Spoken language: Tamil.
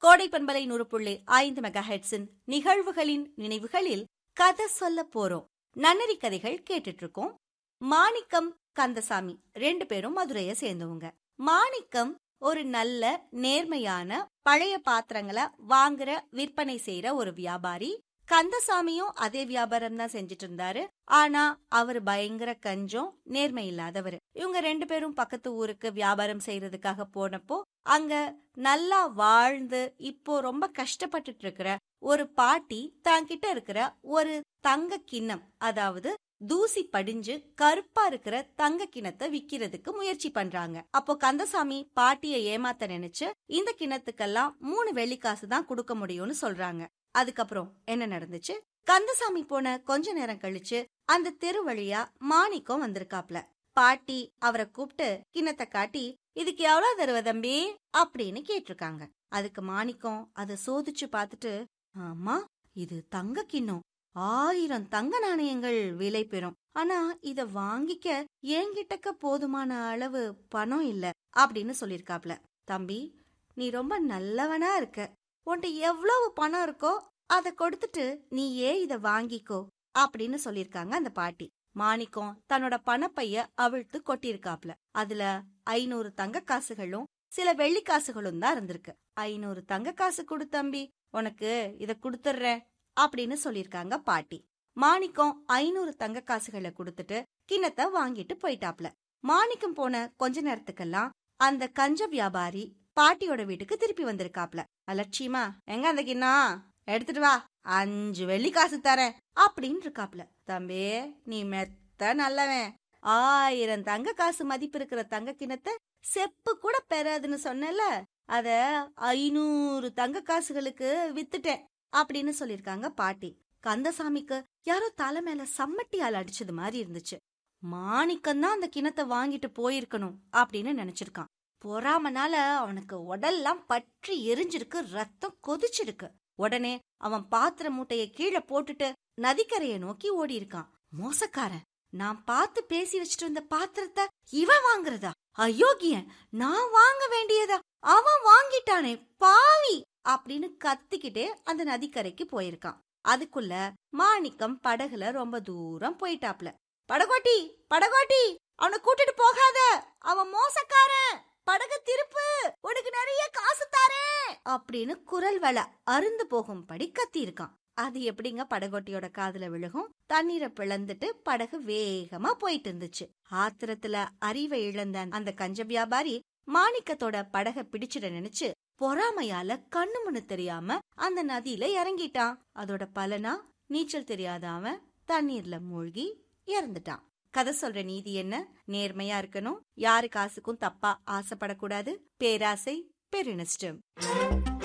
கோடை பண்பலை நூறு புள்ளி ஐந்து மெகா ஹெட்ஸின் நிகழ்வுகளின் நினைவுகளில் கதை சொல்ல போறோம் நன்னறி கதைகள் கேட்டுட்டு இருக்கோம் மாணிக்கம் கந்தசாமி ரெண்டு பேரும் மதுரையை சேர்ந்தவங்க மாணிக்கம் ஒரு நல்ல நேர்மையான பழைய பாத்திரங்களை வாங்குற விற்பனை செய்யற ஒரு வியாபாரி கந்தசாமியும் அதே வியாபாரம் தான் செஞ்சுட்டு இருந்தாரு ஆனா அவர் பயங்கர கஞ்சம் நேர்மை இல்லாதவர் இவங்க ரெண்டு பேரும் பக்கத்து ஊருக்கு வியாபாரம் செய்யறதுக்காக போனப்போ அங்க நல்லா வாழ்ந்து இப்போ ரொம்ப கஷ்டப்பட்டுட்டு இருக்கிற ஒரு பாட்டி தாங்கிட்ட இருக்கிற ஒரு தங்க கிண்ணம் அதாவது தூசி படிஞ்சு கருப்பா இருக்கிற தங்க கிணத்தை விக்கிறதுக்கு முயற்சி பண்றாங்க அப்போ கந்தசாமி பாட்டிய ஏமாத்த நினைச்சு இந்த கிணத்துக்கெல்லாம் மூணு வெள்ளிக்காசு தான் கொடுக்க முடியும்னு சொல்றாங்க அதுக்கப்புறம் என்ன நடந்துச்சு கந்தசாமி போன கொஞ்ச நேரம் கழிச்சு அந்த தெரு வழியா மாணிக்கம் வந்திருக்காப்ல பாட்டி அவரை கூப்பிட்டு கிண்ணத்தை காட்டி இதுக்கு எவ்வளவு தருவ தம்பி அப்படின்னு கேட்டிருக்காங்க அதுக்கு மாணிக்கம் அதை சோதிச்சு பார்த்துட்டு ஆமா இது தங்க கிண்ணம் ஆயிரம் தங்க நாணயங்கள் விலை பெறும் ஆனா இத வாங்கிக்க என்கிட்டக்க போதுமான அளவு பணம் இல்ல அப்படின்னு சொல்லிருக்காப்ல தம்பி நீ ரொம்ப நல்லவனா இருக்க உன்கிட்ட எவ்வளவு பணம் இருக்கோ அத கொடுத்துட்டு நீ ஏன் இத வாங்கிக்கோ அப்படின்னு சொல்லிருக்காங்க அந்த பாட்டி மாணிக்கம் தன்னோட பணப்பைய அவிழ்த்து கொட்டியிருக்காப்ல அதுல ஐநூறு தங்க காசுகளும் சில வெள்ளி காசுகளும் தான் இருந்திருக்கு ஐநூறு தங்க காசு கொடு தம்பி உனக்கு இத கொடுத்துட்றேன் அப்படின்னு சொல்லிருக்காங்க பாட்டி மாணிக்கம் ஐநூறு தங்க காசுகளை கொடுத்துட்டு கிண்ணத்தை வாங்கிட்டு போயிட்டாப்ல மாணிக்கம் போன கொஞ்ச நேரத்துக்கெல்லாம் அந்த கஞ்ச வியாபாரி பாட்டியோட வீட்டுக்கு திருப்பி வந்திருக்காப்ல அலட்சியமா எங்க அந்த கிண்ணம் எடுத்துட்டு வா அஞ்சு வெள்ளி காசு தரேன் அப்படின்னு இருக்காப்ல தம்பி நீ மெத்த நல்லவன் ஆயிரம் தங்க காசு மதிப்பு இருக்கிற தங்க கிண்ணத்தை செப்பு கூட பெறாதுன்னு சொன்னல அத ஐநூறு தங்க காசுகளுக்கு வித்துட்டேன் அப்படின்னு சொல்லிருக்காங்க பாட்டி கந்தசாமிக்கு யாரோ தலை மேல சம்மட்டியால் அடிச்சது மாதிரி இருந்துச்சு மாணிக்கம் தான் அந்த கிணத்தை வாங்கிட்டு போயிருக்கணும் அப்படின்னு நினைச்சிருக்கான் பொறாமனால அவனுக்கு உடல்லாம் பற்றி எரிஞ்சிருக்கு ரத்தம் கொதிச்சிருக்கு உடனே அவன் பாத்திர மூட்டைய கீழே போட்டுட்டு நதிக்கரையை நோக்கி ஓடி இருக்கான் மோசக்காரன் நான் பார்த்து பேசி வச்சுட்டு வந்த பாத்திரத்தை இவன் வாங்குறதா அயோக்கியன் நான் வாங்க வேண்டியதா அவன் வாங்கிட்டானே பாவி அப்படின்னு கத்திக்கிட்டே அந்த நதிக்கரைக்கு போயிருக்கான் அதுக்குள்ள மாணிக்கம் படகுல ரொம்ப தூரம் போயிட்டாப்ல படகோட்டி படகோட்டி அவனை கூட்டிட்டு போகாத அவன் மோசக்காரன் படகு திருப்பு உனக்கு நிறைய காசு தாரேன் அப்படின்னு குரல் வள அருந்து போகும்படி கத்தி இருக்கான் அது எப்படிங்க படகோட்டியோட காதுல விழுகும் தண்ணீரை பிளந்துட்டு படகு வேகமா போயிட்டு இருந்துச்சு ஆத்திரத்துல அறிவை இழந்த அந்த கஞ்ச வியாபாரி மாணிக்கத்தோட படக பிடிச்சிட நினைச்சு பொறாமையால கண்ணு முன்னு தெரியாம அந்த நதியில இறங்கிட்டான் அதோட பலனா நீச்சல் தெரியாத அவன் தண்ணீர்ல மூழ்கி இறந்துட்டான் கதை சொல்ற நீதி என்ன நேர்மையா இருக்கணும் யாரு காசுக்கும் தப்பா ஆசைப்படக்கூடாது பேராசை பெருநஷ்டம்